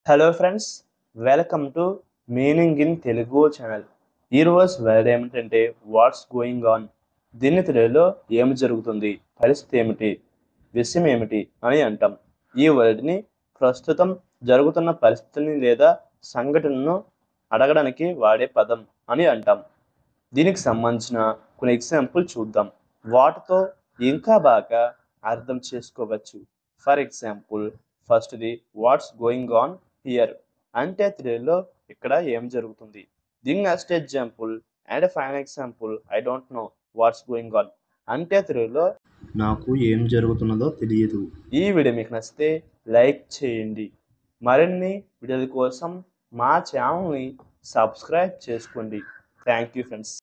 hello friends welcome to meaning in Telugu channel ఈరోజు word ఏమిటంటే what's going on దీని తెలుగులో ఏమి జరుగుతుంది పరిస్థితి ఏమిటి విషయం ఏమిటి అని అంటాం ఈ వర్డ్ని ప్రస్తుతం జరుగుతున్న పరిస్థితిని లేదా సంఘటనను అడగడానికి వాడే పదం అని అంటాం దీనికి సంబంధించిన కొన్ని ఎగ్జాంపుల్ చూద్దాం వాటితో ఇంకా బాగా అర్థం చేసుకోవచ్చు ఫర్ ఎగ్జాంపుల్ ఫస్ట్ది వాట్స్ గోయింగ్ ఆన్ హియర్ అంటే తెలుగులో ఇక్కడ ఏం జరుగుతుంది దీని next example and final example I don't know what's going on అంటే తెలుగులో నాకు ఏం జరుగుతున్నదో తెలియదు ఈ వీడియో మీకు నచ్చితే లైక్ చేయండి మరిన్ని వీడియోల కోసం మా ఛానల్ని సబ్స్క్రైబ్ చేసుకోండి థ్యాంక్ యూ ఫ్రెండ్స్